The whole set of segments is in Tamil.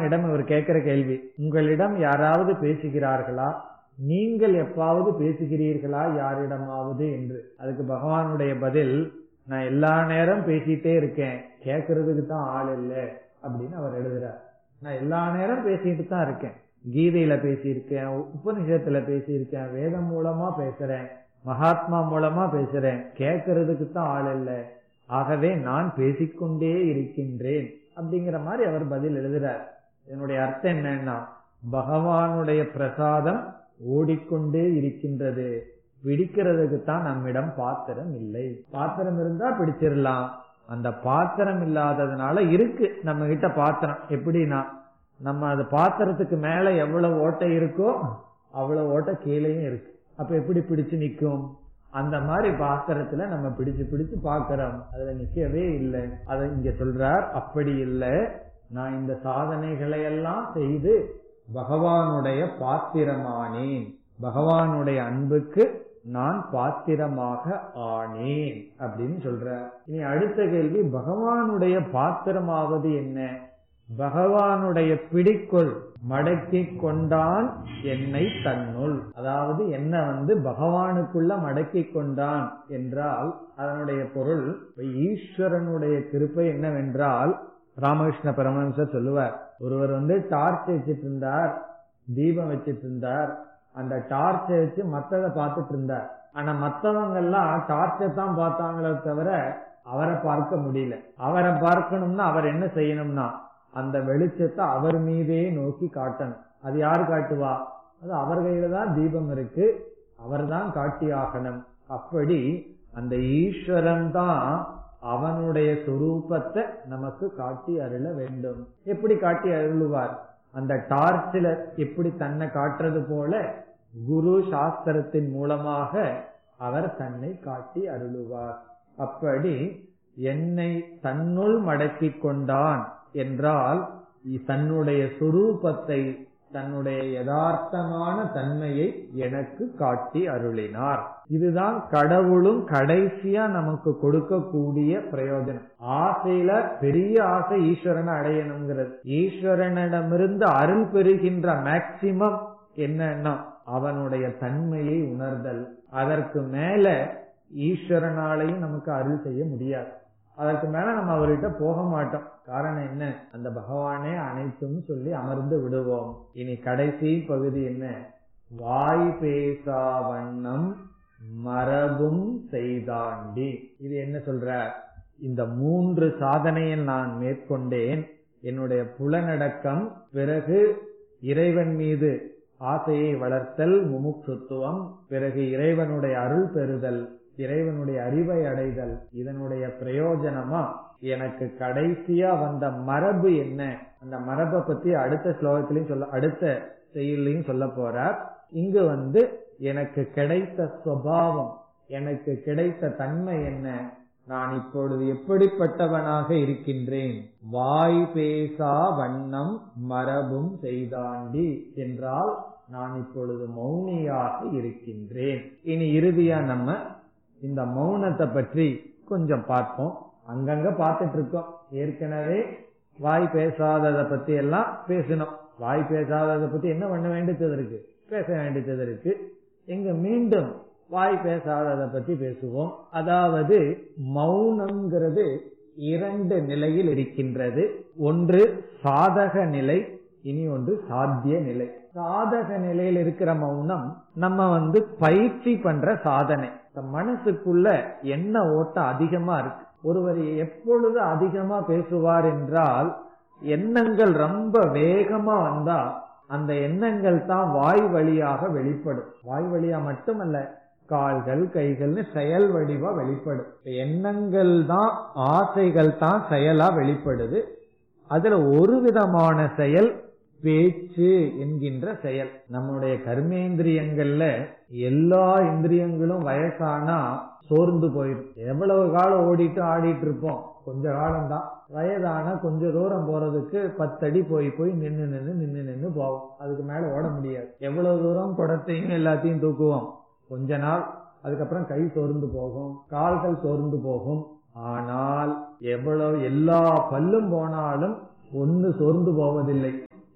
பகவானிடம் இவர் கேட்கிற கேள்வி உங்களிடம் யாராவது பேசுகிறார்களா நீங்கள் எப்பாவது பேசுகிறீர்களா யாரிடமாவது என்று அதுக்கு பகவானுடைய பதில் நான் எல்லா நேரம் பேசிட்டே இருக்கேன் கேட்கறதுக்கு தான் ஆள் இல்லை அப்படின்னு அவர் எழுதுறார் நான் எல்லா நேரம் பேசிட்டு தான் இருக்கேன் கீதையில பேசியிருக்கேன் உபநிஷத்துல பேசியிருக்கேன் வேதம் மூலமா பேசுறேன் மகாத்மா மூலமா பேசுறேன் கேட்கறதுக்கு தான் ஆள் இல்லை ஆகவே நான் பேசிக்கொண்டே இருக்கின்றேன் அப்படிங்கிற மாதிரி அவர் பதில் எழுதுறார் இதனுடைய அர்த்தம் என்னன்னா பகவானுடைய பிரசாதம் ஓடிக்கொண்டே இருக்கின்றது பிடிக்கிறதுக்கு தான் நம்மிடம் பாத்திரம் இல்லை பாத்திரம் இருந்தா பிடிச்சிடலாம் அந்த பாத்திரம் இல்லாததுனால இருக்கு நம்ம கிட்ட பாத்திரம் எப்படின்னா நம்ம அது பாத்திரத்துக்கு மேல எவ்வளவு ஓட்டை இருக்கோ அவ்வளவு ஓட்டை கீழேயும் இருக்கு அப்ப எப்படி பிடிச்சு நிக்கும் அந்த மாதிரி பாத்திரத்துல நம்ம பிடிச்சு பிடிச்சு பாக்கிறோம் அதுல நிக்கவே இல்லை அதை இங்க சொல்றார் அப்படி இல்லை நான் இந்த சாதனைகளை எல்லாம் செய்து பகவானுடைய பாத்திரமானேன் பகவானுடைய அன்புக்கு நான் பாத்திரமாக ஆனேன் அப்படின்னு சொல்ற இனி அடுத்த கேள்வி பகவானுடைய பாத்திரமாவது என்ன பகவானுடைய பிடிக்குள் மடக்கி கொண்டான் என்னை தன்னுள் அதாவது என்ன வந்து பகவானுக்குள்ள மடக்கி கொண்டான் என்றால் அதனுடைய பொருள் ஈஸ்வரனுடைய கிருப்பை என்னவென்றால் ராமகிருஷ்ண பரமஹம்சர் சொல்லுவார் ஒருவர் வந்து டார்ச் வச்சிட்டு இருந்தார் தீபம் வச்சிட்டு இருந்தார் அந்த டார்ச்சை வச்சு மத்ததை பார்த்துட்டு இருந்தார் ஆனா மத்தவங்க எல்லாம் டார்ச்சை தான் பார்த்தாங்களே தவிர அவரை பார்க்க முடியல அவரை பார்க்கணும்னா அவர் என்ன செய்யணும்னா அந்த வெளிச்சத்தை அவர் மீதே நோக்கி காட்டணும் அது யாரு காட்டுவா அது அவர் கையில தான் தீபம் இருக்கு அவர் தான் காட்டி ஆகணும் அப்படி அந்த ஈஸ்வரன் தான் அவனுடைய சுரூபத்தை நமக்கு காட்டி அருள வேண்டும் எப்படி காட்டி அருளுவார் அந்த டார்ச்சில் எப்படி தன்னை காட்டுறது போல குரு சாஸ்திரத்தின் மூலமாக அவர் தன்னை காட்டி அருளுவார் அப்படி என்னை தன்னுள் மடக்கி கொண்டான் என்றால் தன்னுடைய சுரூபத்தை தன்னுடைய யதார்த்தமான தன்மையை எனக்கு காட்டி அருளினார் இதுதான் கடவுளும் கடைசியா நமக்கு கொடுக்கக்கூடிய பிரயோஜனம் ஆசையில பெரிய ஆசை ஈஸ்வரனை அடையணுங்கிறது ஈஸ்வரனிடமிருந்து அருள் பெறுகின்ற மேக்சிமம் என்னன்னா அவனுடைய தன்மையை உணர்தல் அதற்கு மேல ஈஸ்வரனாலையும் நமக்கு அருள் செய்ய முடியாது அதற்கு மேல நம்ம அவர்கிட்ட போக மாட்டோம் காரணம் என்ன அந்த பகவானே அனைத்தும் சொல்லி அமர்ந்து விடுவோம் இனி கடைசி பகுதி என்ன வாய் பேசா வண்ணம் மரபும் செய்தாண்டி இது என்ன சொல்ற இந்த மூன்று சாதனையில் நான் மேற்கொண்டேன் என்னுடைய புலனடக்கம் பிறகு இறைவன் மீது ஆசையை வளர்த்தல் முமுட்சுத்துவம் பிறகு இறைவனுடைய அருள் பெறுதல் இறைவனுடைய அறிவை அடைதல் இதனுடைய பிரயோஜனமா எனக்கு கடைசியா வந்த மரபு என்ன அந்த மரபை பத்தி அடுத்த ஸ்லோகத்திலையும் சொல்ல அடுத்த செயலையும் சொல்ல போறார் இங்கு வந்து எனக்கு கிடைத்த சுவாவம் எனக்கு கிடைத்த தன்மை என்ன நான் இப்பொழுது எப்படிப்பட்டவனாக இருக்கின்றேன் வாய் பேசா வண்ணம் மரபும் செய்தாண்டி என்றால் நான் இப்பொழுது மௌனியாக இருக்கின்றேன் இனி இறுதியா நம்ம இந்த மௌனத்தை பற்றி கொஞ்சம் பார்ப்போம் அங்கங்க பார்த்துட்டு இருக்கோம் ஏற்கனவே வாய் பேசாததை பத்தி எல்லாம் பேசணும் வாய் பேசாததை பத்தி என்ன பண்ண வேண்டியது இருக்கு பேச வேண்டியது இருக்கு எங்க மீண்டும் வாய் பேசாததை பத்தி பேசுவோம் அதாவது மௌனம்ங்கிறது இரண்டு நிலையில் இருக்கின்றது ஒன்று சாதக நிலை இனி ஒன்று சாத்திய நிலை சாதக நிலையில் இருக்கிற மௌனம் நம்ம வந்து பயிற்சி பண்ற சாதனை மனசுக்குள்ள என்ன ஓட்டம் அதிகமா இருக்கு ஒருவர் எப்பொழுது அதிகமா பேசுவார் என்றால் எண்ணங்கள் ரொம்ப வேகமா வந்தா அந்த எண்ணங்கள் தான் வாய் வழியாக வெளிப்படும் வாய் வழியா மட்டுமல்ல கால்கள் கைகள்னு செயல் வடிவா வெளிப்படும் எண்ணங்கள் தான் ஆசைகள் தான் செயலா வெளிப்படுது அதுல ஒரு விதமான செயல் பேச்சு என்கின்ற செயல் நம்முடைய கர்மேந்திரியங்கள்ல எல்லா இந்திரியங்களும் வயசானா சோர்ந்து போயிடும் எவ்வளவு காலம் ஓடிட்டு ஆடிட்டு இருப்போம் கொஞ்ச காலம் தான் வயதான கொஞ்ச தூரம் போறதுக்கு பத்தடி போய் போய் நின்னு நின்னு நின்னு நின்னு போவோம் அதுக்கு மேல ஓட முடியாது எவ்வளவு தூரம் குடத்தையும் எல்லாத்தையும் தூக்குவோம் கொஞ்ச நாள் அதுக்கப்புறம் கை சோர்ந்து போகும் கால்கள் சோர்ந்து போகும் ஆனால் எவ்வளவு எல்லா பல்லும் போனாலும் ஒன்னு சோர்ந்து போவதில்லை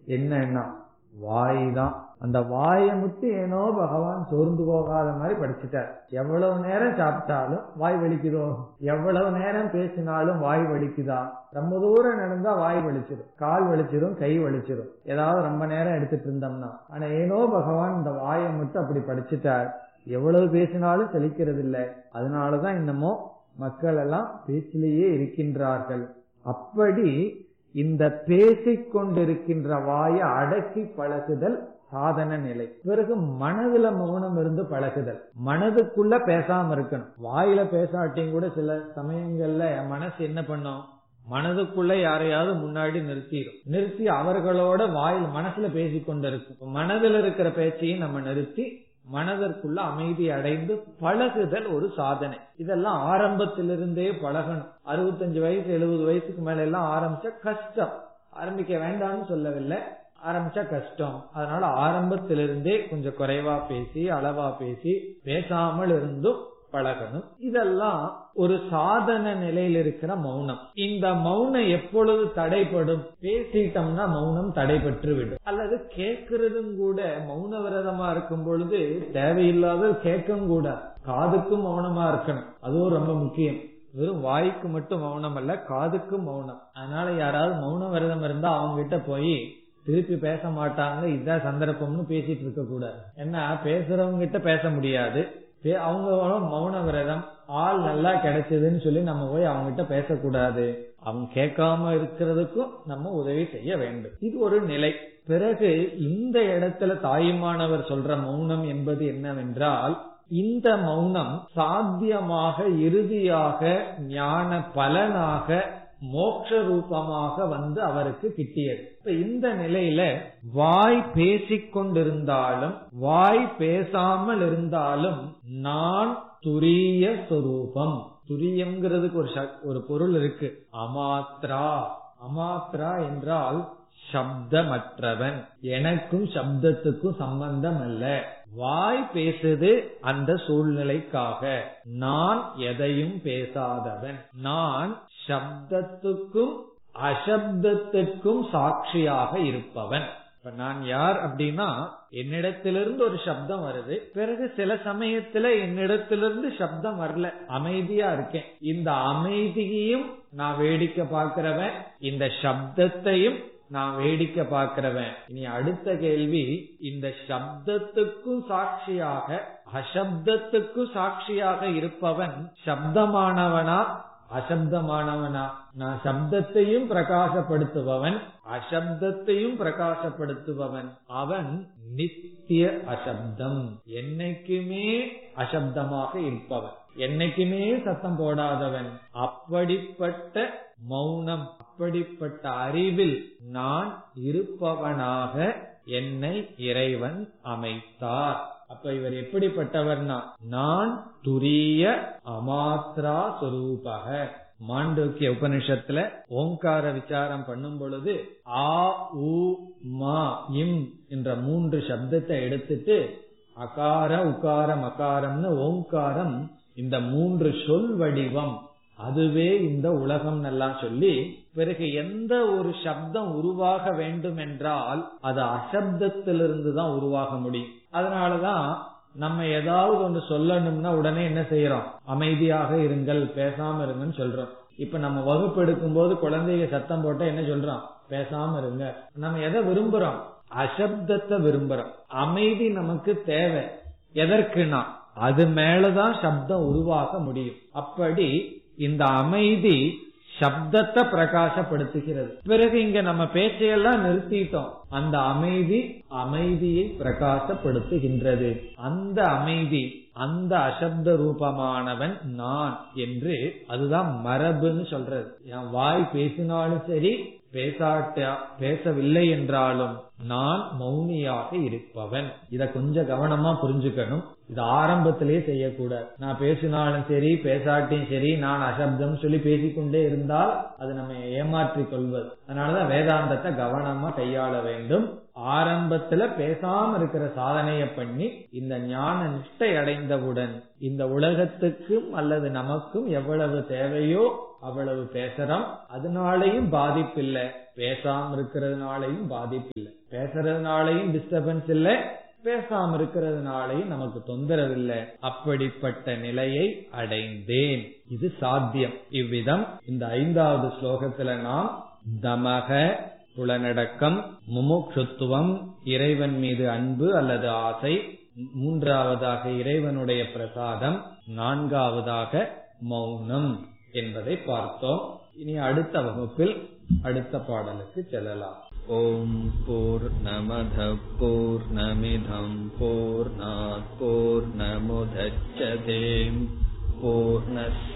என்னன்னா வாய் தான் அந்த வாயை மட்டும் ஏனோ பகவான் சோர்ந்து போகாத மாதிரி படிச்சுட்டார் எவ்வளவு நேரம் சாப்பிட்டாலும் வாய் வலிக்குதோ எவ்வளவு நேரம் பேசினாலும் வாய் வலிக்குதா ரொம்ப தூரம் நடந்தா வாய் வலிச்சிடும் கால் வலிச்சிடும் கை வலிச்சிடும் ஏதாவது ரொம்ப நேரம் எடுத்துட்டு இருந்தோம்னா ஆனா ஏனோ பகவான் இந்த வாயை மட்டும் அப்படி படிச்சுட்டார் எவ்வளவு பேசினாலும் செழிக்கிறது இல்லை அதனாலதான் இன்னமும் மக்கள் எல்லாம் பேச்சிலேயே இருக்கின்றார்கள் அப்படி இந்த பேசிக் கொண்டிருக்கின்ற வாயை அடக்கி பழகுதல் சாதன நிலை பிறகு மனதுல மௌனம் இருந்து பழகுதல் மனதுக்குள்ள பேசாம இருக்கணும் வாயில பேசாட்டியும் கூட சில சமயங்கள்ல மனசு என்ன பண்ணும் மனதுக்குள்ள யாரையாவது முன்னாடி நிறுத்திடும் நிறுத்தி அவர்களோட வாயில் மனசுல பேசிக்கொண்டு இருக்கும் மனதில் இருக்கிற பேச்சையும் நம்ம நிறுத்தி மனதிற்குள்ள அமைதி அடைந்து பழகுதல் ஒரு சாதனை இதெல்லாம் ஆரம்பத்திலிருந்தே பழகணும் அறுபத்தஞ்சு வயசு எழுபது வயசுக்கு மேல எல்லாம் ஆரம்பிச்சா கஷ்டம் ஆரம்பிக்க வேண்டாம்னு சொல்லவில்லை ஆரம்பிச்சா கஷ்டம் அதனால ஆரம்பத்திலிருந்தே கொஞ்சம் குறைவா பேசி அளவா பேசி பேசாமல் இருந்தும் பழகணும் இதெல்லாம் ஒரு சாதன நிலையில் இருக்கிற மௌனம் இந்த மௌனம் எப்பொழுது தடைப்படும் பேசிட்டோம்னா மௌனம் தடைபெற்று விடும் அல்லது கேட்கறதும் கூட மௌன விரதமா இருக்கும் பொழுது தேவையில்லாத கேட்கும் கூட காதுக்கும் மௌனமா இருக்கணும் அதுவும் ரொம்ப முக்கியம் வெறும் வாய்க்கு மட்டும் மௌனம் அல்ல காதுக்கும் மௌனம் அதனால யாராவது மௌன விரதம் இருந்தா அவங்க கிட்ட போய் திருப்பி பேச மாட்டாங்க இதுதான் சந்தர்ப்பம்னு பேசிட்டு இருக்க கூடாது ஏன்னா பேசுறவங்க கிட்ட பேச முடியாது அவங்க மௌன விரதம் ஆள் நல்லா கிடைச்சதுன்னு சொல்லி நம்ம போய் அவங்க கிட்ட பேசக்கூடாது அவங்க கேட்காம இருக்கிறதுக்கும் நம்ம உதவி செய்ய வேண்டும் இது ஒரு நிலை பிறகு இந்த இடத்துல தாயுமானவர் சொல்ற மௌனம் என்பது என்னவென்றால் இந்த மௌனம் சாத்தியமாக இறுதியாக ஞான பலனாக மோட்ச ரூபமாக வந்து அவருக்கு கிட்டியது இப்ப இந்த நிலையில வாய் பேசிக் கொண்டிருந்தாலும் வாய் பேசாமல் இருந்தாலும் நான் துரிய சொரூபம் துரியம்ங்கிறதுக்கு ஒரு ஒரு பொருள் இருக்கு அமாத்ரா அமாத்ரா என்றால் சப்தமற்றவன் எனக்கும் சப்தத்துக்கும் சம்பந்தம் அல்ல வாய் பேசுது அந்த சூழ்நிலைக்காக நான் எதையும் பேசாதவன் நான் சப்தத்துக்கும் அசப்தத்துக்கும் சாட்சியாக இருப்பவன் இப்ப நான் யார் அப்படின்னா என்னிடத்திலிருந்து ஒரு சப்தம் வருது பிறகு சில சமயத்துல என்னிடத்திலிருந்து சப்தம் வரல அமைதியா இருக்கேன் இந்த அமைதியையும் நான் வேடிக்கை பார்க்கிறவன் இந்த சப்தத்தையும் நான் வேடிக்கை பார்க்கிறவன் இனி அடுத்த கேள்வி இந்த சப்தத்துக்கும் சாட்சியாக அசப்தத்துக்கும் சாட்சியாக இருப்பவன் சப்தமானவனா அசப்தமானவனா நான் சப்தத்தையும் பிரகாசப்படுத்துபவன் அசப்தத்தையும் பிரகாசப்படுத்துபவன் அவன் நித்திய அசப்தம் என்னைக்குமே அசப்தமாக இருப்பவன் என்னைக்குமே சத்தம் போடாதவன் அப்படிப்பட்ட மௌனம் அப்படிப்பட்ட அறிவில் நான் இருப்பவனாக என்னை இறைவன் அமைத்தார் அப்ப இவர் எப்படிப்பட்டவர்னா நான் துரிய அமாத்ரா சொரூபக மாண்டோக்கிய உபனிஷத்துல ஓங்கார விசாரம் பண்ணும் பொழுது ஆ உ மா இம் என்ற மூன்று சப்தத்தை எடுத்துட்டு அகார உகாரம் அகாரம்னு ஓங்காரம் இந்த மூன்று சொல் வடிவம் அதுவே இந்த உலகம் எல்லாம் சொல்லி பிறகு எந்த ஒரு சப்தம் உருவாக வேண்டும் என்றால் அது அசப்தத்திலிருந்து தான் உருவாக முடியும் அதனாலதான் நம்ம ஏதாவது ஒன்று சொல்லணும்னா உடனே என்ன செய்யறோம் அமைதியாக இருங்கள் பேசாம இருங்கன்னு சொல்றோம் இப்ப நம்ம வகுப்பு எடுக்கும் போது குழந்தைங்க சத்தம் போட்டா என்ன சொல்றோம் பேசாம இருங்க நம்ம எதை விரும்புறோம் அசப்தத்தை விரும்புறோம் அமைதி நமக்கு தேவை எதற்குனா அது மேலதான் சப்தம் உருவாக முடியும் அப்படி இந்த அமைதி சப்தத்தை பிரகாசப்படுத்துகிறது பிறகு இங்க நம்ம பேச்சையெல்லாம் நிறுத்திட்டோம் அந்த அமைதி அமைதியை பிரகாசப்படுத்துகின்றது அந்த அமைதி அந்த அசப்த ரூபமானவன் நான் என்று அதுதான் மரபுன்னு சொல்றது என் வாய் பேசினாலும் சரி பேசாட்ட பேசவில்லை என்றாலும் நான் மௌனியாக இருப்பவன் இத கொஞ்சம் கவனமா புரிஞ்சுக்கணும் இது ஆரம்பத்திலேயே செய்யக்கூடாது நான் பேசினாலும் சரி பேசாட்டியும் சரி நான் அசப்தம் சொல்லி பேசிக்கொண்டே இருந்தால் அது நம்ம ஏமாற்றிக் கொள்வது அதனாலதான் வேதாந்தத்தை கவனமா கையாள வேண்டும் ஆரம்பத்துல பேசாம இருக்கிற சாதனைய பண்ணி இந்த ஞான நிஷ்டை அடைந்தவுடன் இந்த உலகத்துக்கும் அல்லது நமக்கும் எவ்வளவு தேவையோ அவ்வளவு பேசுறோம் அதனாலையும் பாதிப்பு இல்ல பேசாம இருக்கிறதுனாலையும் பாதிப்பு இல்ல பேசுறதுனாலையும் டிஸ்டர்பன்ஸ் இல்ல பேசாம இருக்கிறதுனாலையும் நமக்கு தொந்தரவு இல்லை அப்படிப்பட்ட நிலையை அடைந்தேன் இது சாத்தியம் இவ்விதம் இந்த ஐந்தாவது ஸ்லோகத்துல நாம் தமக புலனடக்கம் முமுட்சுத்துவம் இறைவன் மீது அன்பு அல்லது ஆசை மூன்றாவதாக இறைவனுடைய பிரசாதம் நான்காவதாக மௌனம் என்பதை பார்த்தோம் இனி அடுத்த வகுப்பில் அடுத்த பாடலுக்கு செல்லலாம் ஓம் போர் நமத போர் நமிதம் போர் பூர்ணமுதச்சதேம் பூர்ணஸ்